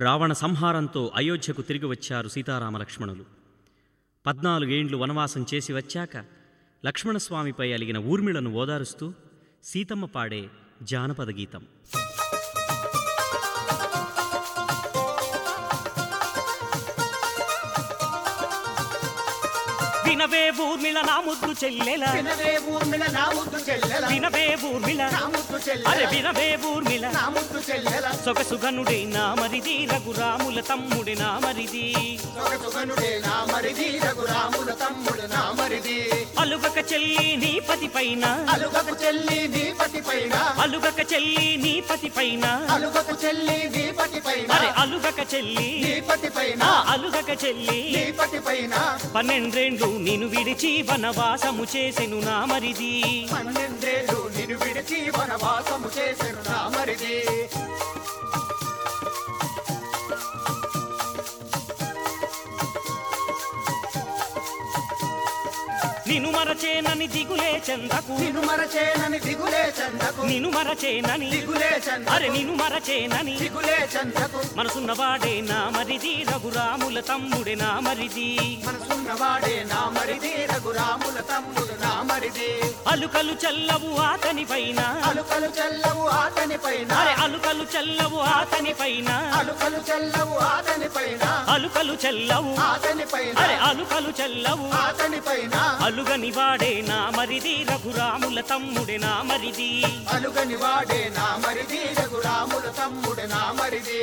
రావణ సంహారంతో అయోధ్యకు తిరిగి వచ్చారు సీతారామ లక్ష్మణులు పద్నాలుగేండ్లు వనవాసం చేసి వచ్చాక లక్ష్మణస్వామిపై అలిగిన ఊర్మిళను ఓదారుస్తూ సీతమ్మ పాడే జానపద గీతం వినవే ఊర్మిళ నా ముద్దు చెల్లెల వినవే ఊర్మిళ నా ముద్దు చెల్లెల వినవే ఊర్మిళ నా ముద్దు అరే చెల్లెల వినవే ఊర్మిళ నా ముద్దు చెల్లెల సొగసుగనుడే నా మరిది రఘురాముల తమ్ముడి నా మరిది సొగసుగనుడే నా మరిది రఘురాముల తమ్ముడు నా మరిది అలుగక చెల్లి నీ పతి పైన అలుగకు చెల్లి నీ పతి పైన అలుగక చెల్లి నీ పతి పైన అలుగకు చెల్లి నీ పతి పైన అరే అలుగక చెల్లి నీ పతి పైన ఆ అలుగక చెల్లి నీ పతి పైన పన్నెండ్రేండ్లు నిన్ను విడిచి వనవాసము చేసెను నా మరిది పన్నెండేళ్ళు నిన్ను విడిచి వనవాసము చేసెను నా మరిది నిన్ను మరచేనని దిగులే చందకు నిన్ను మరచేనని దిగులే చందకు నిన్ను మరచేనని దిగులే చందకు అరే నిన్ను మరచేనని దిగులే చందకు మనసున్నవాడే నా మరిది రఘురాముల తమ్ముడే నా మరిది మనసున్నవాడే నా మరిది రఘురాముల తమ్ముడు నా మరిది అలుకలు చల్లవు ఆతని పైన అలుకలు చల్లవు ఆతని పైన అరే అలుకలు చల్లవు ఆతని పైన అలుకలు చల్లవు ఆతని పైన అలుకలు చల్లవు ఆతని పైన అరే అలుకలు చల్లవు ఆతని పైన అలుగని వాడే నా మరిది రఘురాముల తమ్ముడే నా మరిది అలుగని వాడే నా మరిది రఘురాముల తమ్ముడు నా మరిది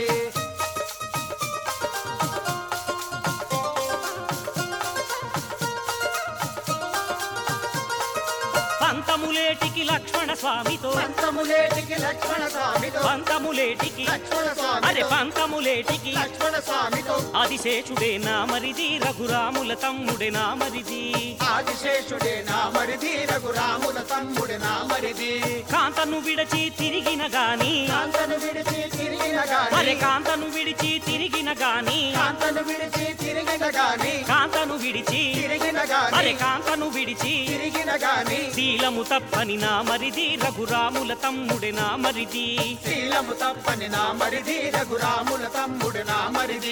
పంతములేటికి లక్ష్మణ స్వామితో పంతములేటికి లక్ష్మణ స్వామితో పంతములేటికి లక్ష్మణ అరే స్వామితో పంతములేటికి లక్ష్మణ స్వామితో ఆదిశేషుడే నా మరిది రఘురాముల తమ్ముడే నా మరిది ఆదిశేషుడే నా మరిది రఘురాముల తమ్ముడు నా మరిది కాంతను విడచి తిరిగిన గాని కాంతను విడిచి తిరిగిన అరే గాని కాంతను విడిచి తిరిగిన గాని కాంతను విడిచి తిరిగిన గాని కాంతను విడిచి తిరిగిన అరే గాని కాంతను విడిచి తిరిగిన గాని శీలము తప్పని నా మరిది రఘురాముల తమ్ముడే నా మరిది శీలము తప్పని నా మరిది రఘురాముల తమ్ముడు నా మరిది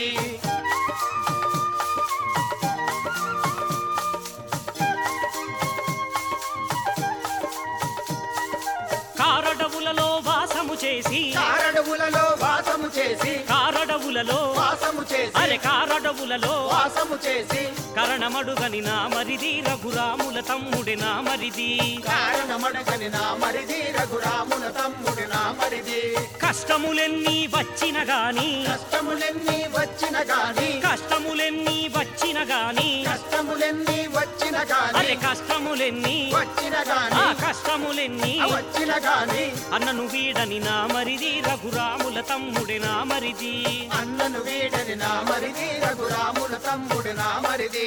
కారడవులలో వాసము చేసి కారడవులలో వాసము చేసి కారడవులలో వాసము చేసి అరే కారడవులలో వాసము చేసి కరణమడుగని నా మరిది రఘురాముల తమ్ముడే నా మరిది కారణమడగని నా మరిది రఘురాముల తమ్ముడు నా మరిది కష్టములెన్ని వచ్చిన గాని కష్టములెన్ని వచ్చిన గాని కష్టములెన్ని వచ్చిన గాని కష్టములెన్ని వచ్చిన అరే గాని కష్టములెన్ని వచ్చిన ఆ గాని కష్టములెన్ని వచ్చిన గాని అన్నను వీడని నా మరిది రఘురాముల తమ్ముడే నా మరిది అన్నను వీడని నా మరిది రఘురాముల తమ్ముడు నా మరిది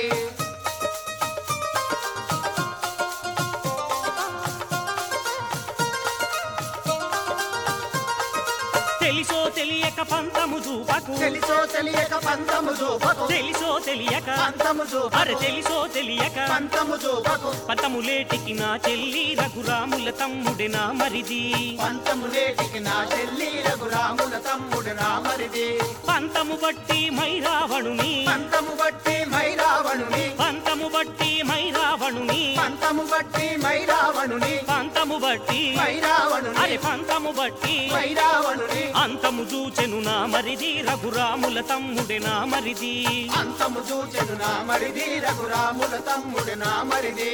తెలిసో తెలియక పంతము చూపకు తెలిసో తెలియక పంతము చూపకు తెలిసో తెలియక పంతము అరే చూపకు తెలిసో తెలియక పంతము చూపకు పంతములేటికి నా చెల్లి రఘురాముల తమ్ముడే నా మరిది పంతము లేటికి నా చెల్లి రఘురాముల తమ్ముడు నా మరిది పంతము బట్టి మైరావణుని పంతము బట్టి మైరావణుని పంతము బట్టి మైరావణుని పంతము బట్టి మైరావణుని పంతము బట్టి మైరావణుని అరే పంతము బట్టి మైరావణుని అంతము చూచెను నా మరిది రఘురాముల తమ్ముడే నా మరిది అంతము చూచెను నా మరిది రఘురాముల తమ్ముడు నా మరిది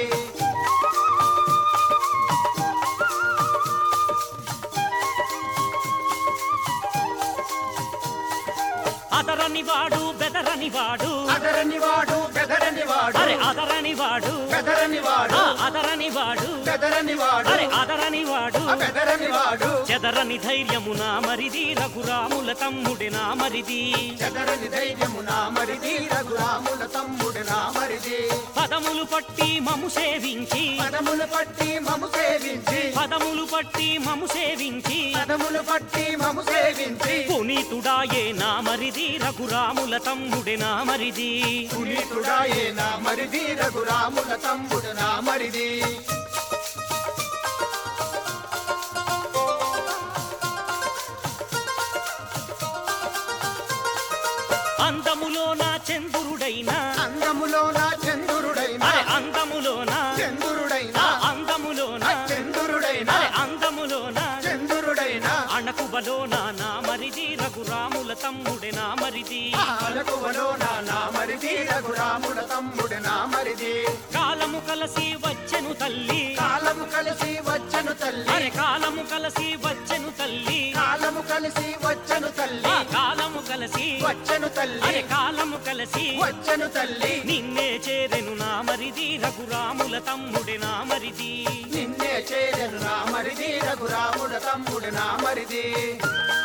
అదరని వాడు బెదరని వాడు అదరని వాడు బెదరని వాడు అరే అదరని వాడు బెదరని వాడు ఆ అదరని వాడు బెదరని వాడు అరే అదరని వాడు ఆ బెదరని వాడు చెదరని ధైర్యము నా మరిది రఘురాముల తమ్ముడే నా మరిది చెదరని ధైర్యము నా మరిది రఘురాముల తమ్ముడు నా మరిది పదములు పట్టి మము సేవించి పదములు పట్టి మము సేవించి పదములు పట్టి మము సేవించి పదములు పట్టి మము సేవించి పునీతుడాయే నా మరిది రఘురాముల తమ్ముడే నా మరిది పునీతుడాయే నా మరిది రఘురాముల తమ్ముడు నా మరిది అందములో నా చంద్రుడైన అందములో నా చంద్రుడైన అరే అందములో నా చంద్రుడైన ఆ అందములో నా చంద్రుడైన అరే అందములో నా చంద్రుడైన అణకువలో నా నా మరిది రఘురాముల తమ్ముడే నా మరిది అలకువలో నా నామరిది రఘురాముల తమ్ముడు నామరిది కాలము కలసి వచ్చెను తల్లి కాలము కలిసి వచ్చను తల్లి అరే కాలము కలసి వచ్చెను తల్లి కాలము కలిసి వచ్చను తల్లి ఆ కాలము కలసి వచ్చను తల్లి అరే కాలము కలసి వచ్చను తల్లి నిన్నే చేరెను నా మరిది రఘురాముల తమ్ముడే నా మరిది నిన్నే చేరను నామరిది రఘురాముల తమ్ముడు నామరిది